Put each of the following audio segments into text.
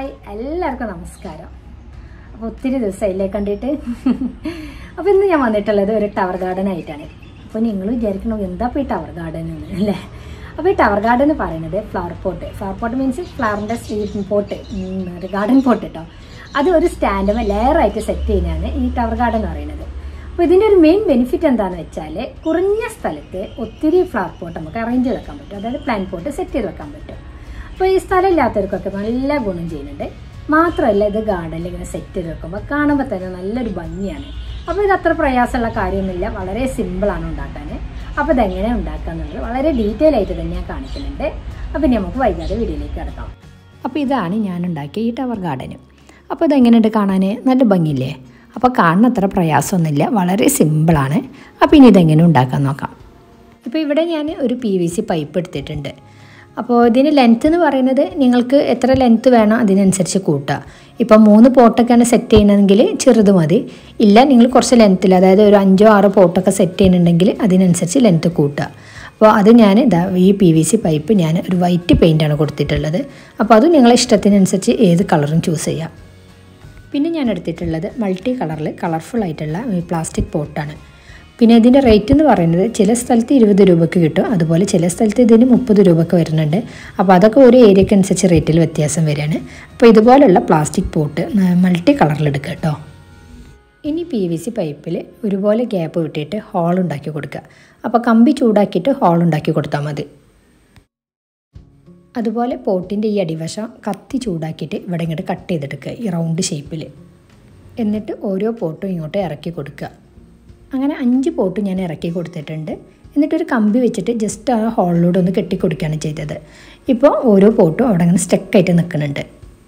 hi എല്ലാവർക്കും നമസ്കാരം അപ്പോൾ ഒത്തിരി ദിവസമായില്ലേ കണ്ടിട്ട് അപ്പോൾ ഇന്ന് ഞാൻ വന്നിട്ടുള്ളത് ഒരു ടവർ ഗാർഡൻ ആയിട്ടാണ് അപ്പോൾ നിങ്ങൾ വിചാരിക്കണം എന്താ ഇപ്പോൾ ഈ ടവർ ഗാർഡൻ എന്ന് അല്ലേ അപ്പോൾ ഈ ടവർ ഗാർഡൻ എന്ന് പറയുന്നത് flower pot flower pot means ഫ്ലവറിൻ്റെ സ്വീറ്റ് പോട്ട് ഒരു ഗാർഡൻ പോട്ട് കേട്ടോ അത് ഒരു സ്റ്റാൻഡും ലെയറായിട്ട് സെറ്റ് ചെയ്യുന്നതാണ് ഈ ടവർ ഗാർഡൻ എന്ന് പറയുന്നത് അപ്പോൾ ഇതിൻ്റെ ഒരു മെയിൻ ബെനിഫിറ്റ് എന്താണെന്ന് വെച്ചാൽ കുറഞ്ഞ സ്ഥലത്ത് ഒത്തിരി ഫ്ലവർ പോട്ട് നമുക്ക് അറേഞ്ച് ചെയ്ത് വെക്കാൻ പറ്റും അതായത് പ്ലാൻ പോട്ട് സെറ്റ് ചെയ്ത് വെക്കാൻ പറ്റും അപ്പോൾ ഈ സ്ഥലമില്ലാത്തവർക്കൊക്കെ നല്ല ഗുണം ചെയ്യുന്നുണ്ട് മാത്രമല്ല ഇത് ഗാർഡനിൽ ഇങ്ങനെ സെറ്റ് ചെയ്ത് വെക്കുമ്പോൾ കാണുമ്പോൾ തന്നെ നല്ലൊരു ഭംഗിയാണ് അപ്പോൾ ഇത് അത്ര പ്രയാസമുള്ള കാര്യമൊന്നുമില്ല വളരെ സിമ്പിളാണ് ഉണ്ടാക്കാൻ അപ്പോൾ ഇതെങ്ങനെ ഉണ്ടാക്കുക എന്നുള്ളത് വളരെ ഡീറ്റെയിൽ ആയിട്ട് തന്നെ ഞാൻ കാണിക്കുന്നുണ്ട് അപ്പോൾ ഇനി നമുക്ക് വൈകാതെ വീഡിയോയിലേക്ക് കിടക്കാം അപ്പോൾ ഇതാണ് ഞാൻ ഉണ്ടാക്കിയ ഈ ടവർ ഗാർഡന് അപ്പോൾ ഇതെങ്ങനെയുണ്ട് കാണാൻ നല്ല ഭംഗിയില്ലേ അപ്പോൾ കാണുന്ന അത്ര പ്രയാസമൊന്നുമില്ല വളരെ സിമ്പിളാണ് അപ്പോൾ ഇനി ഇതെങ്ങനെ ഉണ്ടാക്കാൻ നോക്കാം ഇപ്പോൾ ഇവിടെ ഞാൻ ഒരു പി വി സി പൈപ്പ് എടുത്തിട്ടുണ്ട് അപ്പോൾ ഇതിന് ലെങ്ത്ത് എന്ന് പറയുന്നത് നിങ്ങൾക്ക് എത്ര ലെങ്ത്ത് വേണം അതിനനുസരിച്ച് കൂട്ടുക ഇപ്പം മൂന്ന് പോട്ടൊക്കെയാണ് സെറ്റ് ചെയ്യണമെങ്കിൽ ചെറുത് മതി ഇല്ല നിങ്ങൾ കുറച്ച് ലെങ്ത്തിൽ അതായത് ഒരു അഞ്ചോ ആറോ പോട്ടൊക്കെ സെറ്റ് ചെയ്യുന്നുണ്ടെങ്കിൽ അതിനനുസരിച്ച് ലെങ്ത്ത് കൂട്ടുക അപ്പോൾ അത് ഞാൻ ഇതാ ഈ പി വി സി പൈപ്പ് ഞാൻ ഒരു വൈറ്റ് പെയിൻ്റാണ് കൊടുത്തിട്ടുള്ളത് അപ്പോൾ അത് നിങ്ങളെ ഇഷ്ടത്തിനനുസരിച്ച് ഏത് കളറും ചൂസ് ചെയ്യാം പിന്നെ ഞാൻ എടുത്തിട്ടുള്ളത് മൾട്ടി കളറിൽ കളർഫുൾ ആയിട്ടുള്ള ഈ പ്ലാസ്റ്റിക് പോട്ടാണ് പിന്നെ ഇതിൻ്റെ റേറ്റ് എന്ന് പറയുന്നത് ചില സ്ഥലത്ത് ഇരുപത് രൂപയ്ക്ക് കിട്ടും അതുപോലെ ചില സ്ഥലത്ത് ഇതിന് മുപ്പത് രൂപയ്ക്ക് വരുന്നുണ്ട് അപ്പോൾ അതൊക്കെ ഒരു ഏരിയയ്ക്ക് അനുസരിച്ച് റേറ്റിൽ വ്യത്യാസം വരികയാണ് അപ്പോൾ ഇതുപോലുള്ള പ്ലാസ്റ്റിക് പോട്ട് മൾട്ടി കളറിൽ എടുക്കുക കേട്ടോ ഇനി പി വി സി പൈപ്പിൽ ഒരുപോലെ ഗ്യാപ്പ് വിട്ടിട്ട് ഹോൾ ഉണ്ടാക്കി കൊടുക്കുക അപ്പോൾ കമ്പി ചൂടാക്കിയിട്ട് ഹോൾ ഉണ്ടാക്കി കൊടുത്താൽ മതി അതുപോലെ പോട്ടിൻ്റെ ഈ അടിവശം കത്തി ചൂടാക്കിയിട്ട് ഇവിടെ ഇങ്ങോട്ട് കട്ട് ചെയ്തെടുക്കുക ഈ റൗണ്ട് ഷേപ്പിൽ എന്നിട്ട് ഓരോ പോട്ടും ഇങ്ങോട്ട് ഇറക്കി കൊടുക്കുക അങ്ങനെ അഞ്ച് പോട്ട് ഞാൻ ഇറക്കി കൊടുത്തിട്ടുണ്ട് എന്നിട്ടൊരു കമ്പി വെച്ചിട്ട് ജസ്റ്റ് ആ ഹോളിലൂടെ ഒന്ന് കെട്ടിക്കൊടുക്കുകയാണ് ചെയ്തത് ഇപ്പോൾ ഓരോ പോട്ടും അവിടെ അങ്ങനെ സ്റ്റക്കായിട്ട് നിൽക്കുന്നുണ്ട്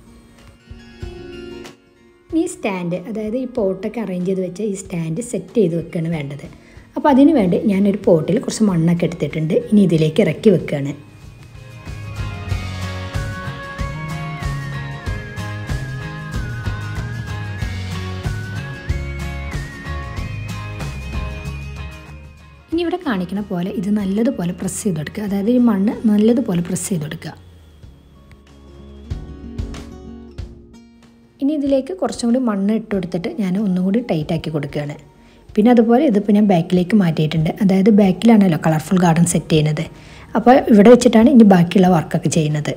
ഈ സ്റ്റാൻഡ് അതായത് ഈ പോട്ടൊക്കെ അറേഞ്ച് ചെയ്ത് വെച്ച ഈ സ്റ്റാൻഡ് സെറ്റ് ചെയ്ത് വെക്കുകയാണ് വേണ്ടത് അപ്പോൾ അതിന് വേണ്ടി ഞാനൊരു പോട്ടിൽ കുറച്ച് മണ്ണൊക്കെ എടുത്തിട്ടുണ്ട് ഇനി ഇതിലേക്ക് ഇറക്കി വെക്കുകയാണ് ഇനി ഇവിടെ കാണിക്കുന്ന പോലെ ഇത് നല്ലതുപോലെ പ്രസ് ചെയ്ത് കൊടുക്കുക അതായത് ഈ മണ്ണ് നല്ലതുപോലെ പ്രസ് ചെയ്ത് കൊടുക്കുക ഇനി ഇതിലേക്ക് കുറച്ചും കൂടി മണ്ണ് ഇട്ട് കൊടുത്തിട്ട് ഞാൻ ഒന്നും കൂടി ടൈറ്റ് ആക്കി കൊടുക്കുകയാണ് പിന്നെ അതുപോലെ ഇതിപ്പോൾ ഞാൻ ബാക്കിലേക്ക് മാറ്റിയിട്ടുണ്ട് അതായത് ബാക്കിലാണല്ലോ കളർഫുൾ ഗാർഡൻ സെറ്റ് ചെയ്യുന്നത് അപ്പോൾ ഇവിടെ വെച്ചിട്ടാണ് ഇനി ബാക്കിയുള്ള വർക്കൊക്കെ ചെയ്യുന്നത്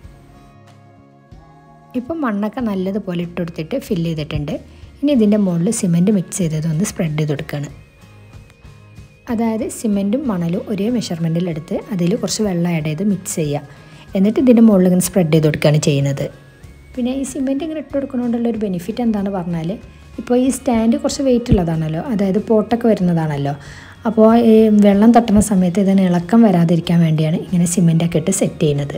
ഇപ്പം മണ്ണൊക്കെ നല്ലതുപോലെ ഇട്ട് കൊടുത്തിട്ട് ഫില്ല് ചെയ്തിട്ടുണ്ട് ഇനി ഇതിൻ്റെ മുകളിൽ സിമെൻറ്റ് മിക്സ് ചെയ്തതൊന്ന് സ്പ്രെഡ് ചെയ്ത് കൊടുക്കുകയാണ് അതായത് സിമെൻറ്റും മണലും ഒരേ മെഷർമെൻറ്റിലെടുത്ത് അതിൽ കുറച്ച് വെള്ളം ആഡ് ചെയ്ത് മിക്സ് ചെയ്യുക എന്നിട്ട് ഇതിൻ്റെ മുകളിൽ ഇങ്ങനെ സ്പ്രെഡ് ചെയ്ത് കൊടുക്കുകയാണ് ചെയ്യുന്നത് പിന്നെ ഈ സിമെൻറ്റ് ഇങ്ങനെ ഇട്ട് കൊടുക്കുന്നതുകൊണ്ടുള്ള ഒരു ബെനിഫിറ്റ് എന്താണെന്ന് പറഞ്ഞാൽ ഇപ്പോൾ ഈ സ്റ്റാൻഡ് കുറച്ച് വെയിറ്റ് ഉള്ളതാണല്ലോ അതായത് പോട്ടൊക്കെ വരുന്നതാണല്ലോ അപ്പോൾ ഈ വെള്ളം തട്ടുന്ന സമയത്ത് ഇതിന് ഇളക്കം വരാതിരിക്കാൻ വേണ്ടിയാണ് ഇങ്ങനെ സിമെൻറ്റൊക്കെ ഇട്ട് സെറ്റ് ചെയ്യുന്നത്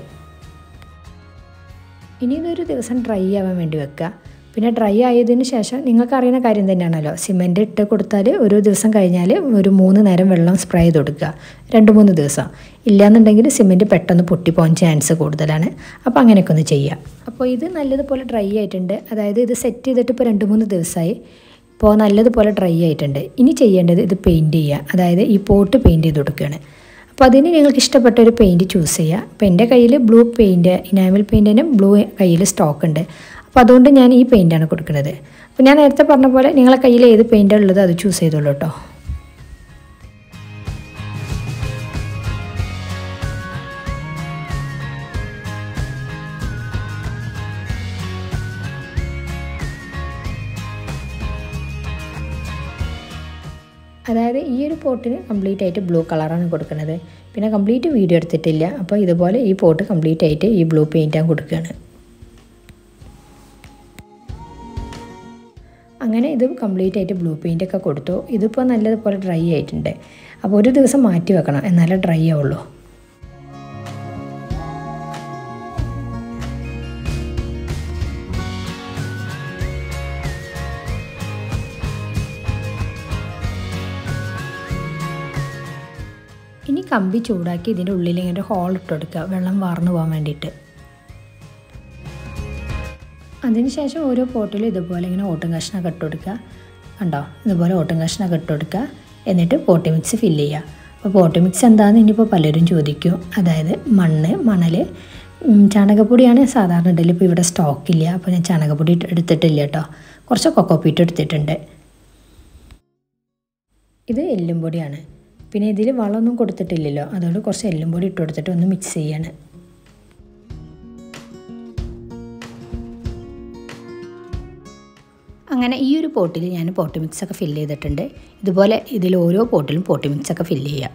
ഇനി ഇതൊരു ദിവസം ഡ്രൈ ആവാൻ വേണ്ടി വെക്കുക പിന്നെ ഡ്രൈ ആയതിനു ശേഷം നിങ്ങൾക്ക് അറിയുന്ന കാര്യം തന്നെയാണല്ലോ സിമെൻറ്റ് ഇട്ട് കൊടുത്താൽ ഒരു ദിവസം കഴിഞ്ഞാൽ ഒരു മൂന്ന് നേരം വെള്ളം സ്പ്രേ ചെയ്ത് കൊടുക്കുക രണ്ട് മൂന്ന് ദിവസം ഇല്ലയെന്നുണ്ടെങ്കിൽ സിമെൻറ്റ് പെട്ടെന്ന് പൊട്ടിപ്പോകാൻ ചാൻസ് കൂടുതലാണ് അപ്പോൾ അങ്ങനെയൊക്കെ ഒന്ന് ചെയ്യുക അപ്പോൾ ഇത് നല്ലതുപോലെ ഡ്രൈ ആയിട്ടുണ്ട് അതായത് ഇത് സെറ്റ് ചെയ്തിട്ട് ഇപ്പോൾ രണ്ട് മൂന്ന് ദിവസമായി ഇപ്പോൾ നല്ലതുപോലെ ഡ്രൈ ആയിട്ടുണ്ട് ഇനി ചെയ്യേണ്ടത് ഇത് പെയിൻറ്റ് ചെയ്യുക അതായത് ഈ പോട്ട് പെയിൻറ്റ് ചെയ്ത് കൊടുക്കുകയാണ് അപ്പോൾ അതിന് നിങ്ങൾക്ക് ഇഷ്ടപ്പെട്ട ഒരു പെയിൻറ്റ് ചൂസ് ചെയ്യുക അപ്പോൾ എൻ്റെ കയ്യിൽ ബ്ലൂ പെയിൻറ്റ് ഇനാമൽ പെയിൻറ്റിന് ബ്ലൂ കയ്യിൽ സ്റ്റോക്ക് ഉണ്ട് അപ്പോൾ അതുകൊണ്ട് ഞാൻ ഈ പെയിൻറ്റാണ് കൊടുക്കുന്നത് അപ്പോൾ ഞാൻ നേരത്തെ പറഞ്ഞ പോലെ നിങ്ങളെ കയ്യിൽ ഏത് പെയിൻറ്റാണ് ഉള്ളത് അത് ചൂസ് ചെയ്തോളൂ കേട്ടോ അതായത് ഈ ഒരു പോട്ടിന് കംപ്ലീറ്റ് ആയിട്ട് ബ്ലൂ കളറാണ് കൊടുക്കുന്നത് പിന്നെ കംപ്ലീറ്റ് വീഡിയോ എടുത്തിട്ടില്ല അപ്പോൾ ഇതുപോലെ ഈ പോട്ട് കംപ്ലീറ്റ് ആയിട്ട് ഈ ബ്ലൂ പെയിൻറ്റാണ് കൊടുക്കുകയാണ് അങ്ങനെ ഇത് കംപ്ലീറ്റ് ആയിട്ട് ബ്ലൂ പെയിൻ്റ് ഒക്കെ കൊടുത്തു ഇതിപ്പോൾ നല്ലതുപോലെ ഡ്രൈ ആയിട്ടുണ്ട് അപ്പോൾ ഒരു ദിവസം മാറ്റി വെക്കണം എന്നാലേ ഡ്രൈ ആവുള്ളൂ ഇനി കമ്പി ചൂടാക്കി ഇതിൻ്റെ ഉള്ളിൽ ഇങ്ങനെ ഹോൾ ഇട്ട് കൊടുക്കുക വെള്ളം വാർന്നു പോകാൻ വേണ്ടിയിട്ട് അതിനുശേഷം ഓരോ പോട്ടിലും ഇതുപോലെ ഇങ്ങനെ ഓട്ടും കഷ്ണമൊക്കെ ഇട്ട് കൊടുക്കുക കണ്ടോ ഇതുപോലെ ഓട്ടും കഷ്ണമൊക്കെ ഇട്ട് കൊടുക്കുക എന്നിട്ട് പോട്ടി മിക്സ് ഫില്ല് ചെയ്യുക അപ്പോൾ പോട്ടി മിക്സ് എന്താണെന്ന് ഇനിയിപ്പോൾ പലരും ചോദിക്കും അതായത് മണ്ണ് മണൽ ഉം, ചാണകപ്പൊടിയാണ് സാധാരണ ഇടയിൽ ഇപ്പോൾ ഇവിടെ സ്റ്റോക്കില്ല അപ്പോൾ ഞാൻ ചാണകപ്പൊടി ഇട്ട് എടുത്തിട്ടില്ല കേട്ടോ കുറച്ച് കൊക്കോപ്പീറ്റ് എടുത്തിട്ടുണ്ട് ഇത് എല്ലും പൊടിയാണ് പിന്നെ ഇതിൽ വളമൊന്നും കൊടുത്തിട്ടില്ലല്ലോ അതുകൊണ്ട് കുറച്ച് എല്ലും പൊടി ഇട്ട് കൊടുത്തിട്ട് ഒന്ന് മിക്സ് ചെയ്യാണ് അങ്ങനെ ഈ ഒരു പോട്ടിൽ ഞാൻ പോട്ട് മിക്സൊക്കെ ഫില്ല് ചെയ്തിട്ടുണ്ട് ഇതുപോലെ ഇതിൽ ഓരോ പോട്ടിലും പോട്ട് മിക്സൊക്കെ ഫില്ല് ചെയ്യുക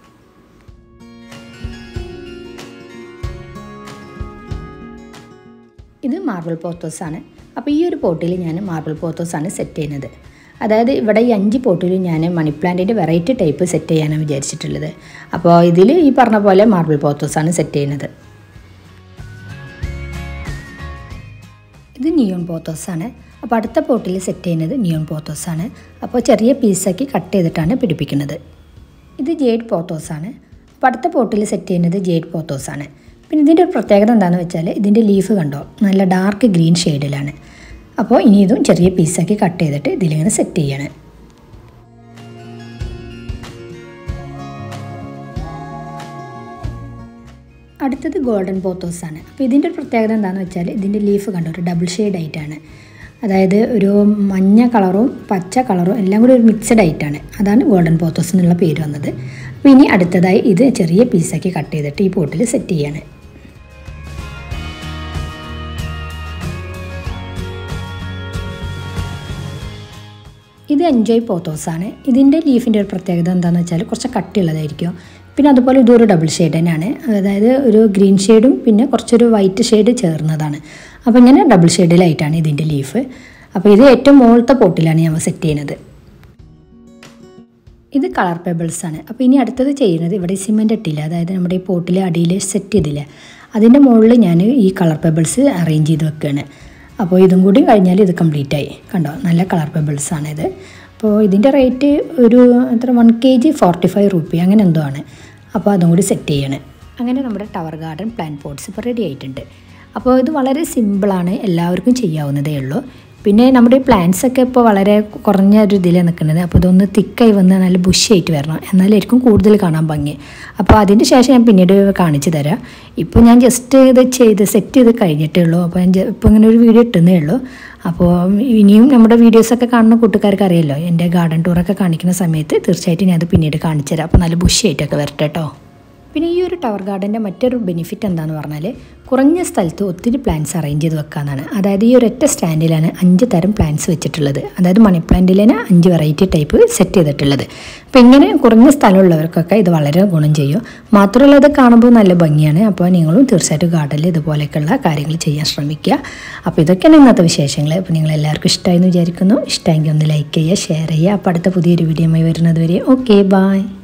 ഇത് മാർബിൾ പോത്തോസാണ് അപ്പോൾ ഈ ഒരു പോട്ടിൽ ഞാൻ മാർബിൾ പോത്തോസാണ് സെറ്റ് ചെയ്യുന്നത് അതായത് ഇവിടെ ഈ അഞ്ച് പോട്ടിലും ഞാൻ മണി പ്ലാന്റിൻ്റെ വെറൈറ്റി ടൈപ്പ് സെറ്റ് ചെയ്യാനാണ് വിചാരിച്ചിട്ടുള്ളത് അപ്പോൾ ഇതിൽ ഈ പറഞ്ഞ പോലെ മാർബിൾ പോത്തോസാണ് സെറ്റ് ചെയ്യുന്നത് ഇത് നിയോൺ പോത്തോസാണ് അപ്പോൾ അടുത്ത പോട്ടിൽ സെറ്റ് ചെയ്യുന്നത് നിയോൺ പോത്തോസാണ് അപ്പോൾ ചെറിയ പീസാക്കി കട്ട് ചെയ്തിട്ടാണ് പിടിപ്പിക്കുന്നത് ഇത് ജേഡ് പോത്തോസാണ് അപ്പോൾ അടുത്ത പോട്ടിൽ സെറ്റ് ചെയ്യുന്നത് ജേഡ് പോത്തോസാണ് പിന്നെ ഇതിൻ്റെ ഒരു പ്രത്യേകത എന്താണെന്ന് വെച്ചാൽ ഇതിൻ്റെ ലീഫ് കണ്ടോ നല്ല ഡാർക്ക് ഗ്രീൻ ഷെയ്ഡിലാണ് അപ്പോൾ ഇനി ഇതും ചെറിയ പീസാക്കി കട്ട് ചെയ്തിട്ട് ഇതിലിങ്ങനെ സെറ്റ് ചെയ്യണം അടുത്തത് ഗോൾഡൻ പോത്തോസ് ആണ് അപ്പോൾ ഇതിൻ്റെ ഒരു പ്രത്യേകത എന്താണെന്ന് വെച്ചാൽ ഇതിൻ്റെ ലീഫ് കണ്ടോ ഒരു ഡബിൾ ഷെയ്ഡ് ആയിട്ടാണ് അതായത് ഒരു മഞ്ഞ കളറും പച്ച കളറും എല്ലാം കൂടി ഒരു മിക്സഡ് ആയിട്ടാണ് അതാണ് ഗോൾഡൻ പോത്തോസ് എന്നുള്ള പേര് വന്നത് അപ്പോൾ ഇനി അടുത്തതായി ഇത് ചെറിയ പീസാക്കി കട്ട് ചെയ്തിട്ട് ഈ പോട്ടിൽ സെറ്റ് ചെയ്യാണ് ഇത് എൻജോയ് പോത്തോസാണ് ഇതിൻ്റെ ലീഫിൻ്റെ ഒരു പ്രത്യേകത എന്താണെന്ന് വെച്ചാൽ കുറച്ച് കട്ടിയുള്ളതായിരിക്കും പിന്നെ അതുപോലെ ഇതൊരു ഡബിൾ ഷെയ്ഡ് തന്നെയാണ് അതായത് ഒരു ഗ്രീൻ ഷെയ്ഡും പിന്നെ കുറച്ചൊരു വൈറ്റ് ഷെയ്ഡ് ചേർന്നതാണ് അപ്പോൾ ഇങ്ങനെ ഡബിൾ ഷെയ്ഡിലായിട്ടാണ് ഇതിൻ്റെ ലീഫ് അപ്പോൾ ഇത് ഏറ്റവും മുകളിലത്തെ പോട്ടിലാണ് ഞാൻ സെറ്റ് ചെയ്യുന്നത് ഇത് കളർ പേബിൾസ് ആണ് അപ്പോൾ ഇനി അടുത്തത് ചെയ്യുന്നത് ഇവിടെ സിമെൻ്റ് ഇട്ടില്ല അതായത് നമ്മുടെ ഈ പോട്ടിൽ അടിയിൽ സെറ്റ് ചെയ്തില്ല അതിൻ്റെ മുകളിൽ ഞാൻ ഈ കളർ പേബിൾസ് അറേഞ്ച് ചെയ്ത് വെക്കുകയാണ് അപ്പോൾ ഇതും കൂടി കഴിഞ്ഞാൽ ഇത് കംപ്ലീറ്റ് ആയി കണ്ടോ നല്ല കളർ പേബിൾസ് ആണ് ഇത് അപ്പോൾ ഇതിൻ്റെ റേറ്റ് ഒരു എത്ര one K G forty five rupee അങ്ങനെ എന്തോ ആണ് അപ്പോൾ അതും കൂടി സെറ്റ് ചെയ്യണം അങ്ങനെ നമ്മുടെ ടവർ ഗാർഡൻ പ്ലാന്റ് പോട്ട്സ് ഇപ്പോൾ റെഡി ആയിട്ടുണ്ട് അപ്പോൾ ഇത് വളരെ സിമ്പിളാണ് എല്ലാവർക്കും ചെയ്യാവുന്നതേ ഉള്ളൂ പിന്നെ നമ്മുടെ ഈ പ്ലാന്റ്സ് ഒക്കെ ഇപ്പോൾ വളരെ കുറഞ്ഞ ഒരു ഇതിലാണ് നിൽക്കുന്നത് അപ്പോൾ ഇതൊന്ന് തിക്കായി വന്ന് നല്ല ബുഷിയായിട്ട് വരണം എന്നാലായിരിക്കും കൂടുതൽ കാണാൻ ഭംഗി അപ്പോൾ അതിൻ്റെ ശേഷം ഞാൻ പിന്നീട് കാണിച്ചു തരാം ഇപ്പോൾ ഞാൻ ജസ്റ്റ് ഇത് ചെയ്ത് സെറ്റ് ചെയ്ത് കഴിഞ്ഞിട്ടേ ഉള്ളൂ അപ്പോൾ ഞാൻ ജ- ഇപ്പോൾ ഇങ്ങനെ ഒരു വീഡിയോ ഇട്ടുന്നേ ഉള്ളൂ അപ്പോൾ ഇനിയും നമ്മുടെ വീഡിയോസൊക്കെ കാണുന്ന കൂട്ടുകാർക്ക് അറിയാമല്ലോ എൻ്റെ ഗാർഡൻ ടൂറൊക്കെ കാണിക്കുന്ന സമയത്ത് തീർച്ചയായിട്ടും ഞാൻ അത് പിന്നീട് കാണിച്ചു തരാം അപ്പോൾ നല്ല ബുഷിയായിട്ടൊക്കെ വരട്ടെ കേട്ടോ പിന്നെ ഈ ഒരു ടവർ ഗാർഡൻ്റെ മറ്റൊരു ബെനിഫിറ്റ് എന്താണെന്ന് പറഞ്ഞാൽ കുറഞ്ഞ സ്ഥലത്ത് ഒത്തിരി പ്ലാന്റ്സ് അറേഞ്ച് ചെയ്ത് വെക്കാന്നാണ് അതായത് ഈ ഒരൊറ്റ സ്റ്റാൻഡിലാണ് അഞ്ച് തരം പ്ലാന്റ്സ് വെച്ചിട്ടുള്ളത് അതായത് മണി പ്ലാന്റിൽ തന്നെ അഞ്ച് വെറൈറ്റി ടൈപ്പ് സെറ്റ് ചെയ്തിട്ടുള്ളത് അപ്പോൾ ഇങ്ങനെ കുറഞ്ഞ സ്ഥലമുള്ളവർക്കൊക്കെ ഇത് വളരെ ഗുണം ചെയ്യും മാത്രമല്ല ഇത് കാണുമ്പോൾ നല്ല ഭംഗിയാണ് അപ്പോൾ നിങ്ങളും തീർച്ചയായിട്ടും ഗാർഡനിൽ ഇതുപോലെയൊക്കെയുള്ള കാര്യങ്ങൾ ചെയ്യാൻ ശ്രമിക്കുക അപ്പോൾ ഇതൊക്കെയാണ് ഇന്നത്തെ വിശേഷങ്ങൾ അപ്പോൾ നിങ്ങൾ എല്ലാവർക്കും ഇഷ്ടമായി എന്ന് വിചാരിക്കുന്നു ഇഷ്ടമെങ്കിൽ ഒന്ന് ലൈക്ക് ചെയ്യുക ഷെയർ ചെയ്യുക അപ്പോൾ അടുത്ത പുതിയൊരു വീഡിയോയുമായി വരുന്നത് വരെ ഓക്കെ ബായ്